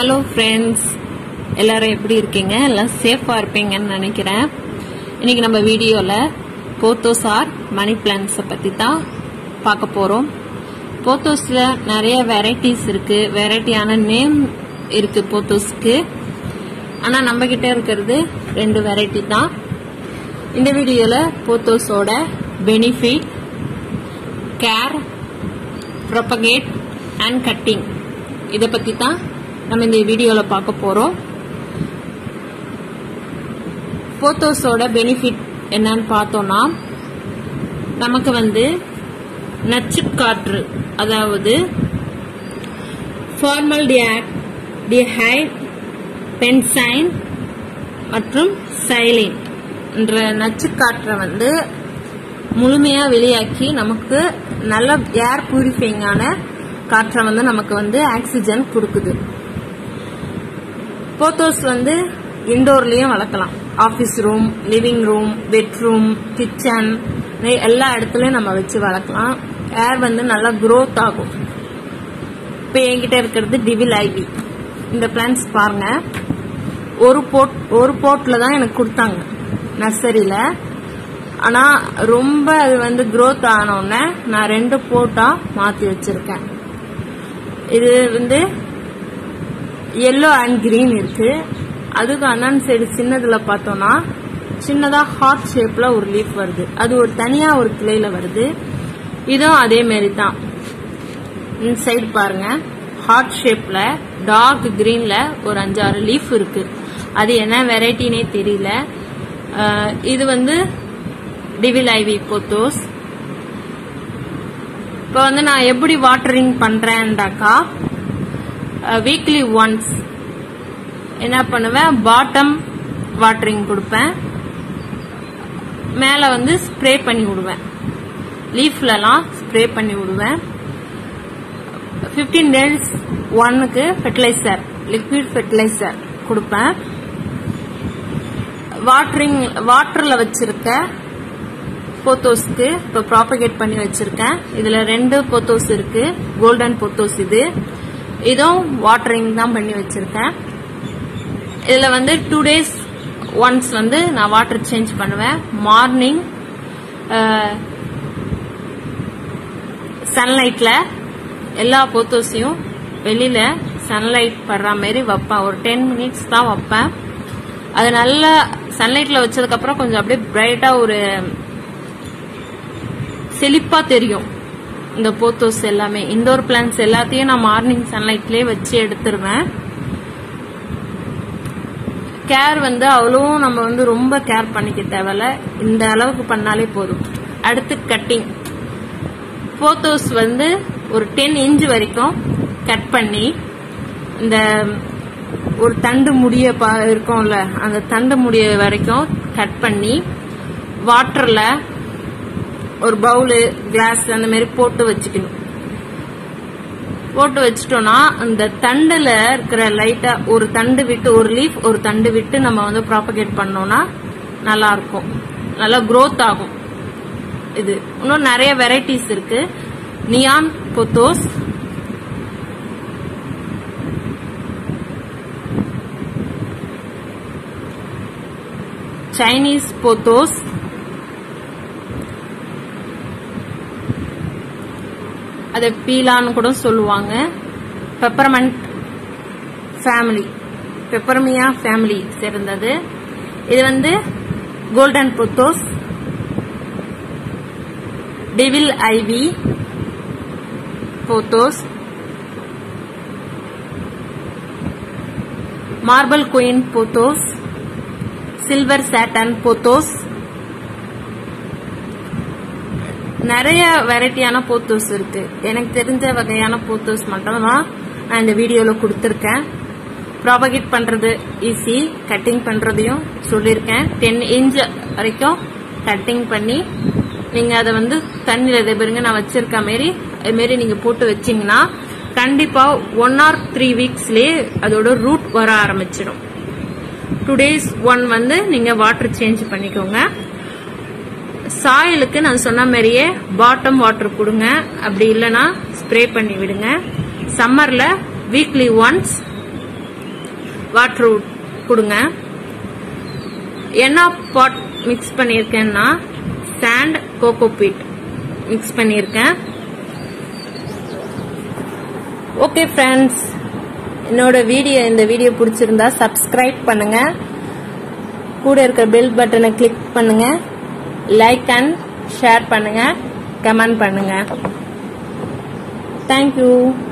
hello friends எல்லாரும் எப்படி இருக்கீங்க எல்லாம் சேஃபாக இருப்பீங்கன்னு நினைக்கிறேன் இன்னைக்கு நம்ம வீடியோவில் போத்தோசார் மணி பிளான்ஸை பற்றி தான் பார்க்க போகிறோம் போத்தோஸில் நிறைய வெரைட்டிஸ் இருக்குது வெரைட்டியான நேம் இருக்குது போத்தோஸ்க்கு ஆனால் நம்ம கிட்ட இருக்கிறது ரெண்டு வெரைட்டி தான் இந்த வீடியோவில் போத்தோஸோட benefit care propagate and cutting இதை பற்றி தான் நம்ம இந்த வீடியோவில் பார்க்க போகிறோம் போத்தோஸோட பெனிஃபிட் என்னன்னு பார்த்தோம்னா நமக்கு வந்து நச்சு காற்று அதாவது ஃபார்மல் டிஹைட் பென்சைன் மற்றும் சைலின் என்ற நச்சு காற்றை வந்து முழுமையா வெளியாக்கி நமக்கு நல்ல ஏர் பியூரிஃபைங்கான காற்றை வந்து நமக்கு வந்து ஆக்சிஜன் கொடுக்குது போத்தோஸ் வந்து இண்டோர்லயும் வளர்க்கலாம் office room living room bedroom kitchen எல்லா இடத்துலயும் நம்ம வச்சு வளர்க்கலாம் ஏர் வந்து நல்லா growth ஆகும் இப்போ என்கிட்ட இருக்கிறது டிவில் ஐவி இந்த பிளான்ஸ் பாருங்க ஒரு போட் ஒரு போட்ல தான் எனக்கு கொடுத்தாங்க நர்சரியில ஆனா ரொம்ப அது வந்து growth ஆனோடனே நான் ரெண்டு போட்டா மாத்தி வச்சிருக்கேன் இது வந்து எல்லோ அண்ட் கிரீன் இருக்கு அதுக்கு அண்ணன் சைடு சின்னதுல பார்த்தோம்னா சின்னதா ஹார்ட் ஷேப்ல ஒரு லீஃப் வருது அது ஒரு தனியா ஒரு கிளையில வருது இதுவும் அதே மாதிரி தான் இந்த சைடு பாருங்க ஹார்ட் ஷேப்ல டார்க் கிரீன்ல ஒரு அஞ்சாறு லீஃப் இருக்கு அது என்ன வெரைட்டினே தெரியல அஹ் இது வந்து டிவில் ஐவி போத்தோஸ் இப்போ வந்து நான் எப்படி வாட்டரிங் பண்றேன்டாக்கா வீக்லி ஒன்ஸ் என்ன பண்ணுவேன் பாட்டம் வாட்டரிங் கொடுப்பேன் மேலே வந்து ஸ்ப்ரே பண்ணி விடுவேன் லீஃப்லலாம் ஸ்ப்ரே பண்ணி விடுவேன் ஃபிஃப்டீன் டேஸ் ஒன்னுக்கு ஃபெர்டிலைசர் லிக்விட் ஃபெர்டிலைசர் கொடுப்பேன் வாட்டரிங் வாட்டரில் வச்சிருக்க போத்தோஸ்க்கு இப்போ ப்ராபகேட் பண்ணி வச்சிருக்கேன் இதுல ரெண்டு போத்தோஸ் இருக்கு கோல்டன் போத்தோஸ் இது இதுவும் வாட்டரிங் தான் பண்ணி வச்சிருக்கேன் இதுல வந்து டூ டேஸ் ஒன்ஸ் வந்து நான் வாட்டர் சேஞ்ச் பண்ணுவேன் மார்னிங் சன்லைட்ல எல்லா போத்தோஸையும் வெளியில சன்லைட் படுற மாதிரி வைப்பேன் ஒரு டென் மினிட்ஸ் தான் வைப்பேன் அது நல்லா சன்லைட்ல வச்சதுக்கு அப்புறம் கொஞ்சம் அப்படியே பிரைட்டா ஒரு செழிப்பா தெரியும் இந்த போத்தோஸ் எல்லாமே இண்டோர் பிளான்ஸ் எல்லாத்தையும் நான் மார்னிங் சன்லைட்லயே வச்சு எடுத்துருவேன் கேர் வந்து அவ்வளவும் நம்ம வந்து ரொம்ப கேர் பண்ணிக்க தேவையில்ல இந்த அளவுக்கு பண்ணாலே போதும் அடுத்து கட்டிங் போத்தோஸ் வந்து ஒரு டென் இன்ச் வரைக்கும் கட் பண்ணி இந்த ஒரு தண்டு முடிய பா- இருக்கும்ல அந்த தண்டு முடிய வரைக்கும் கட் பண்ணி வாட்டர்ல ஒரு பவுலு கிளாஸ் அந்த மாதிரி போட்டு வச்சுக்கணும் போட்டு வச்சிட்டோம்னா அந்த தண்டுல இருக்கிற லைட்டா ஒரு தண்டு விட்டு ஒரு லீஃப் ஒரு தண்டு விட்டு நம்ம வந்து ப்ராபகேட் பண்ணோம்னா நல்லா இருக்கும் நல்லா growth ஆகும் இது இன்னும் நிறைய வெரைட்டிஸ் இருக்கு நியான் பொத்தோஸ் சைனீஸ் பொத்தோஸ் அதை பீலான்னு கூட சொல்லுவாங்க பெப்பரமண்ட் ஃபேமிலி பெப்பரமியா ஃபேமிலி சேர்ந்தது இது வந்து golden pothos devil's ivy pothos marble queen pothos silver satin pothos நிறைய வெரைட்டியான போத்தோஸ் இருக்கு எனக்கு தெரிஞ்ச வகையான போத்தோஸ் மட்டும் தான் நான் இந்த வீடியோல கொடுத்துருக்கேன் ப்ராபகேட் பண்றது ஈஸி கட்டிங் பண்றதையும் சொல்லியிருக்கேன் டென் இன்ச் வரைக்கும் கட்டிங் பண்ணி நீங்க அதை வந்து தண்ணியில இதை பாருங்க நான் வச்சிருக்க மாரி அது மாரி நீங்க போட்டு வச்சீங்கன்னா கண்டிப்பா ஒன் ஆர் த்ரீ வீக்ஸ்லயே அதோட ரூட் வர ஆரம்பிச்சிடும் டூ டேஸ் ஒன் வந்து நீங்க வாட்டர் சேஞ்ச் பண்ணிக்கோங்க சாயிலுக்கு நான் சொன்ன மாதிரியே பாட்டம் வாட்டர் கொடுங்க அப்படி இல்லைன்னா ஸ்ப்ரே பண்ணி விடுங்க சம்மர்ல வீக்லி ஒன்ஸ் வாட்டர் கொடுங்க என்ன பாட் மிக்ஸ் பண்ணியிருக்கேன்னா சாண்ட் கோகோபீட் மிக்ஸ் பண்ணியிருக்கேன் ஓகே ஃப்ரெண்ட்ஸ் என்னோட வீடியோ இந்த வீடியோ பிடிச்சிருந்தா சப்ஸ்கிரைப் பண்ணுங்க கூட இருக்க பெல் பட்டனை கிளிக் பண்ணுங்க லைக் அண்ட் ஷேர் பண்ணுங்க கமெண்ட் பண்ணுங்க தேங்க்யூ